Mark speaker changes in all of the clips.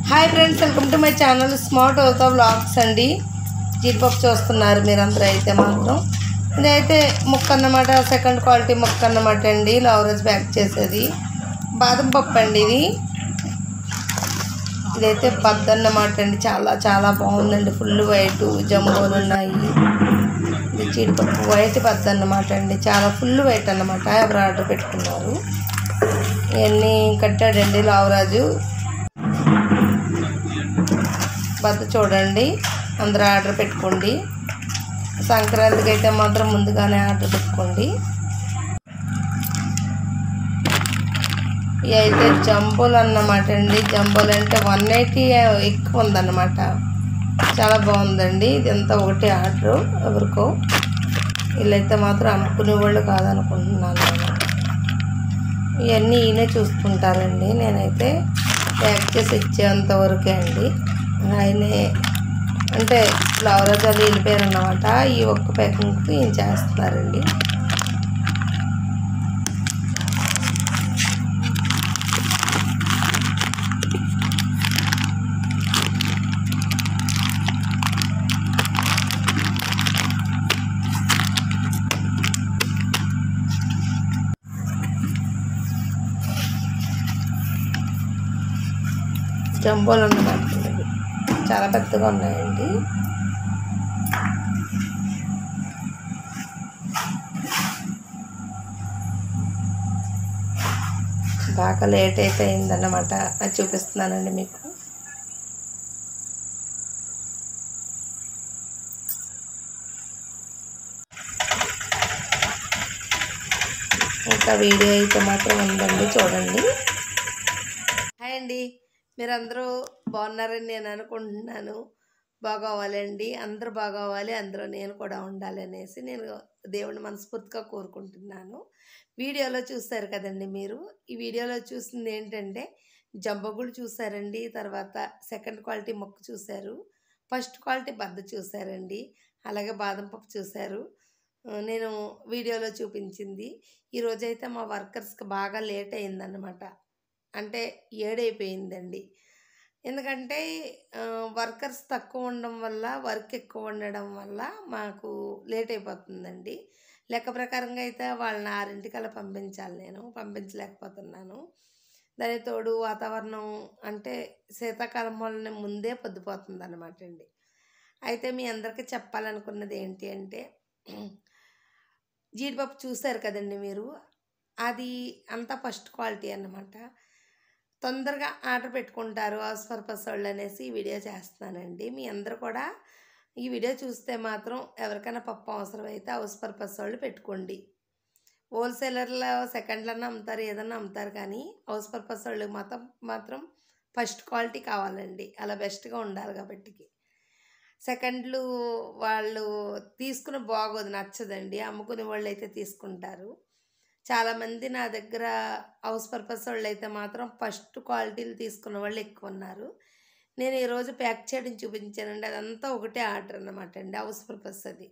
Speaker 1: Hi friends welcome to my channel smart అవుతా blogs అండి జీడిపప్పు చూస్తున్నారు మీరందరూ అయితే మాత్రం ఇదైతే ముక్క అన్నమాట సెకండ్ క్వాలిటీ ముక్క అన్నమాట అండి లవరేజ్ ప్యాక్ చేసేది బాదం పప్పు అండి ఇది ఇదైతే పద్దు అన్నమాట అండి చాలా చాలా బాగుందండి ఫుల్ వైట్ జంబోలు ఉన్నాయి ఇది జీడిపప్పు వైట్ పద్దు అన్నమాట అండి చాలా ఫుల్ వైట్ అన్నమాట ఎవరు ఆర్డర్ పెట్టుకున్నారు ఇవన్నీ కట్టాడండి లావరాజు బద్ద చూడండి అందరూ ఆర్డర్ పెట్టుకోండి సంక్రాంతికి అయితే మాత్రం ముందుగానే ఆర్డర్ పెట్టుకోండి ఇవి అయితే జంబోలు అన్నమాట అండి జంబోలు అంటే వన్ ఎయిటీ ఎక్కువ ఉందన్నమాట చాలా బాగుందండి ఇదంతా ఒకటి ఆర్డర్ ఎవరికో వీళ్ళైతే మాత్రం అమ్ముకునే వాళ్ళు కాదనుకుంటున్నాను నేను ఇవన్నీ ఈయనే చూసుకుంటారండి నేనైతే ప్యాక్ చేసి ఇచ్చేంత వరకే అండి ఆయనే అంటే ఫ్లవర్ అది వెళ్ళిపోయారు అన్నమాట ఈ ఒక్క ప్యాకింగ్కి ఈయన చేస్తున్నారండి జంబోలు అన్నమాట ఇవి. చాలా పెద్దగా ఉన్నాయండి బాగా లేట్ అయితే అయిందన్నమాట అది చూపిస్తున్నానండి మీకు ఇంకా వీడియో అయితే మాత్రం ఉందండి చూడండి హాయ్ అండి మీరందరూ బాగున్నారని నేను అనుకుంటున్నాను బాగోవాలండి అందరూ బాగోవాలి అందరూ నేను కూడా ఉండాలి అనేసి నేను దేవుడిని మనస్ఫూర్తిగా కోరుకుంటున్నాను వీడియోలో చూస్తారు కదండి మీరు ఈ వీడియోలో చూసింది ఏంటంటే జంబగుళ్ళు చూసారండి తర్వాత సెకండ్ క్వాలిటీ మొక్క చూశారు ఫస్ట్ క్వాలిటీ బద్ద చూసారండి అలాగే బాదం పప్పు చూశారు ఆ, నేను వీడియోలో చూపించింది ఈరోజైతే మా వర్కర్స్కి బాగా లేట్ అయిందన్నమాట అంటే ఏడైపోయిందండి ఎందుకంటే ఆ, వర్కర్స్ తక్కువ ఉండడం వల్ల వర్క్ ఎక్కువ ఉండడం వల్ల మాకు లేట్ అయిపోతుందండి లెక్క ప్రకారంగా అయితే వాళ్ళని ఆరింటికల్లా పంపించాలి నేను పంపించలేకపోతున్నాను దాని తోడు వాతావరణం అంటే శీతాకాలం వలన ముందే పొద్దుపోతుంది అనమాట అండి అయితే మీ అందరికీ చెప్పాలనుకున్నది ఏంటి అంటే జీడిపప్పు చూశారు కదండి మీరు అది అంతా ఫస్ట్ క్వాలిటీ అన్నమాట తొందరగా ఆర్డర్ పెట్టుకుంటారు హౌస్ పర్పస్ వాళ్ళు అనేసి ఈ వీడియో చేస్తున్నానండి మీ అందరూ కూడా ఈ వీడియో చూస్తే మాత్రం ఎవరికైనా పప్పు అవసరం అయితే హౌస్ పర్పస్ వాళ్ళు పెట్టుకోండి హోల్సేలర్లో సెకండ్లన్నా అమ్ముతారు ఏదన్నా అమ్ముతారు కానీ హౌస్ పర్పస్ వాళ్ళు మాత్రం మాత్రం ఫస్ట్ క్వాలిటీ కావాలండి అలా బెస్ట్గా ఉండాలి కాబట్టి సెకండ్లు వాళ్ళు తీసుకుని బాగోదు నచ్చదండి అమ్ముకునే వాళ్ళు అయితే తీసుకుంటారు చాలామంది నా దగ్గర హౌస్ పర్పస్ వాళ్ళు అయితే మాత్రం ఫస్ట్ క్వాలిటీలు తీసుకున్న వాళ్ళు ఎక్కువ ఉన్నారు నేను ఈరోజు ప్యాక్ చేయడం చూపించానండి అదంతా ఒకటే ఆర్డర్ అన్నమాట అండి హౌస్ పర్పస్ అది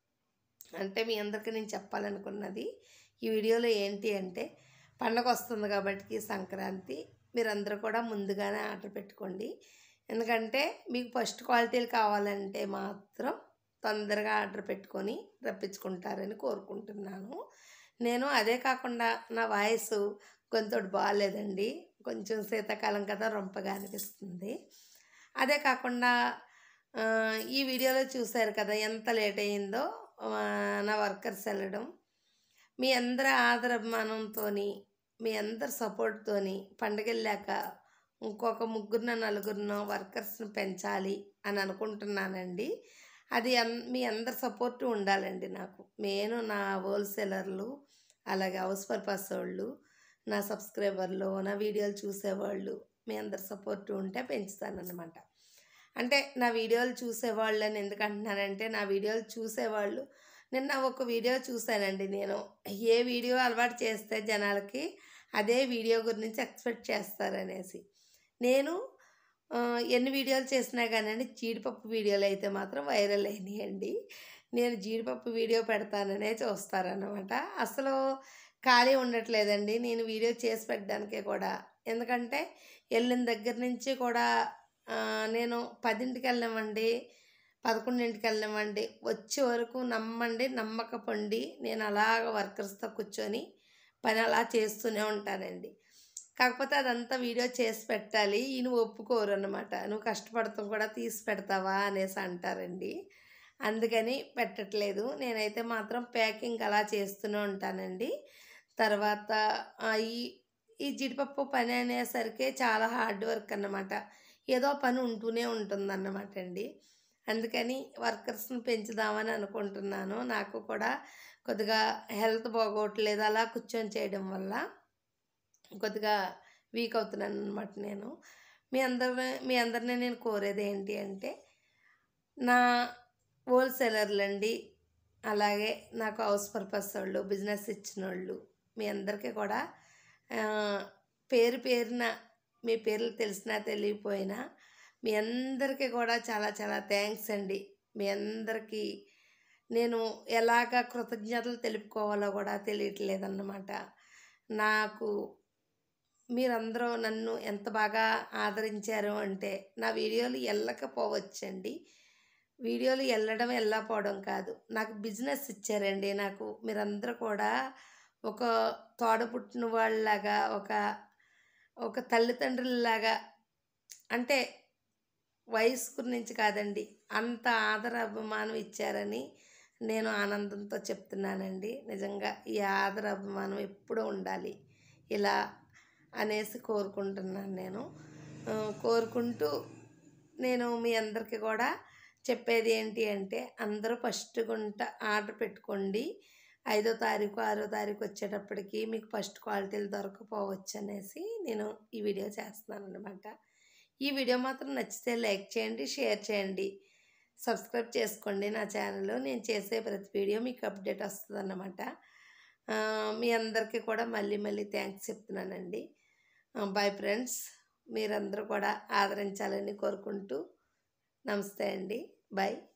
Speaker 1: అంటే మీ అందరికీ నేను చెప్పాలనుకున్నది ఈ వీడియోలో ఏంటి అంటే పండగ వస్తుంది కాబట్టి సంక్రాంతి మీరందరూ కూడా ముందుగానే ఆర్డర్ పెట్టుకోండి ఎందుకంటే మీకు ఫస్ట్ క్వాలిటీలు కావాలంటే మాత్రం తొందరగా ఆర్డర్ పెట్టుకొని రప్పించుకుంటారని కోరుకుంటున్నాను నేను అదే కాకుండా నా వాయిస్ కొంచెం బాగాలేదండి కొంచెం శీతాకాలం కదా రొంపగా అనిపిస్తుంది అదే కాకుండా ఆ, ఈ వీడియోలో చూశారు కదా ఎంత లేట్ అయిందో ఆ, నా వర్కర్స్ వెళ్ళడం మీ అందరి ఆదరాభిమానంతో మీ అందరి సపోర్ట్తోని పండగ వెళ్ళాక ఇంకొక ముగ్గురున నలుగురినో వర్కర్స్ని పెంచాలి అని అనుకుంటున్నానండి అది అన్ మీ అందరి సపోర్ట్ ఉండాలండి నాకు నేను నా హోల్సేలర్లు అలాగే హౌస్ పర్పస్ వాళ్ళు నా సబ్స్క్రైబర్లు నా వీడియోలు చూసేవాళ్ళు మీ అందరి సపోర్ట్ ఉంటే పెంచుతానన్నమాట అంటే నా వీడియోలు చూసేవాళ్ళు అని ఎందుకు అంటున్నానంటే నా వీడియోలు చూసేవాళ్ళు నిన్న ఒక వీడియో చూశానండి నేను ఏ వీడియో అలవాటు చేస్తే జనాలకి అదే వీడియో గురించి ఎక్స్పెక్ట్ చేస్తారనేసి నేను ఆ, ఎన్ని వీడియోలు చేసినా కానీ జీడిపప్పు వీడియోలు అయితే మాత్రం వైరల్ అయినాయండి నేను జీడిపప్పు వీడియో పెడతాననే చూస్తారన్నమాట అసలు ఖాళీ ఉండట్లేదండి నేను వీడియో చేసి పెట్టడానికే కూడా ఎందుకంటే వెళ్ళిన దగ్గర నుంచి కూడా ఆ, నేను పదింటికి వెళ్ళామండి పదకొండింటికి వెళ్ళామండి వచ్చే వరకు నమ్మండి నమ్మకపోండి నేను అలాగ వర్కర్స్తో కూర్చొని పని అలా చేస్తూనే ఉంటానండి కాకపోతే అదంతా వీడియో చేసి పెట్టాలి ఈయన ఒప్పుకోరు అనమాట నువ్వు కష్టపడతాం కూడా తీసి పెడతావా అనేసి అంటారండి అందుకని పెట్టట్లేదు నేనైతే మాత్రం ప్యాకింగ్ అలా చేస్తూనే ఉంటానండి తర్వాత ఆ, ఈ ఈ జీడిపప్పు పని అనేసరికి చాలా హార్డ్ వర్క్ అన్నమాట ఏదో పని ఉంటూనే ఉంటుందన్నమాట అండి అందుకని వర్కర్స్ని పెంచుదామని అనుకుంటున్నాను నాకు కూడా కొద్దిగా హెల్త్ బాగోట్లేదు అలా కూర్చొని చేయడం వల్ల కొద్దిగా వీక్ అవుతున్నాను అనమాట నేను మీ అందరిని మీ అందరినీ నేను కోరేది ఏంటి అంటే నా హోల్సేలర్లు అండి అలాగే నాకు హౌస్ పర్పస్ వాళ్ళు బిజినెస్ ఇచ్చిన వాళ్ళు మీ అందరికీ కూడా ఆ, పేరు పేరున మీ పేర్లు తెలిసినా తెలియపోయినా మీ అందరికీ కూడా చాలా చాలా థ్యాంక్స్ అండి మీ అందరికీ నేను ఎలాగ కృతజ్ఞతలు తెలుపుకోవాలో కూడా తెలియట్లేదన్నమాట నాకు మీరందరూ నన్ను ఎంత బాగా ఆదరించారు అంటే నా వీడియోలు వెళ్ళకపోవచ్చండి వీడియోలు వెళ్ళడం వెళ్ళకపోవడం కాదు నాకు బిజినెస్ ఇచ్చారండి నాకు మీరందరూ కూడా ఒక తోడపుట్టిన వాళ్ళలాగా ఒక ఒక తల్లిదండ్రులలాగా అంటే వయసు గురించి కాదండి అంత ఆదర అభిమానం ఇచ్చారని నేను ఆనందంతో చెప్తున్నానండి నిజంగా ఈ ఆదర అభిమానం ఎప్పుడూ ఉండాలి ఇలా అనేసి కోరుకుంటున్నాను నేను ఆ, కోరుకుంటూ నేను మీ అందరికీ కూడా చెప్పేది ఏంటి అంటే అందరూ ఫస్ట్ గుంట ఆర్డర్ పెట్టుకోండి ఐదో తారీఖు ఆరో తారీఖు వచ్చేటప్పటికి మీకు ఫస్ట్ క్వాలిటీలు దొరకపోవచ్చు అనేసి నేను ఈ వీడియో చేస్తున్నాను అనమాట ఈ వీడియో మాత్రం నచ్చితే లైక్ చేయండి షేర్ చేయండి సబ్స్క్రైబ్ చేసుకోండి నా ఛానల్ నేను చేసే ప్రతి వీడియో మీకు అప్డేట్ వస్తుంది అన్నమాట మీ అందరికీ కూడా మళ్ళీ మళ్ళీ థ్యాంక్స్ చెప్తున్నానండి బాయ్ ఫ్రెండ్స్ మీరందరూ కూడా ఆదరించాలని కోరుకుంటూ నమస్తే అండి బాయ్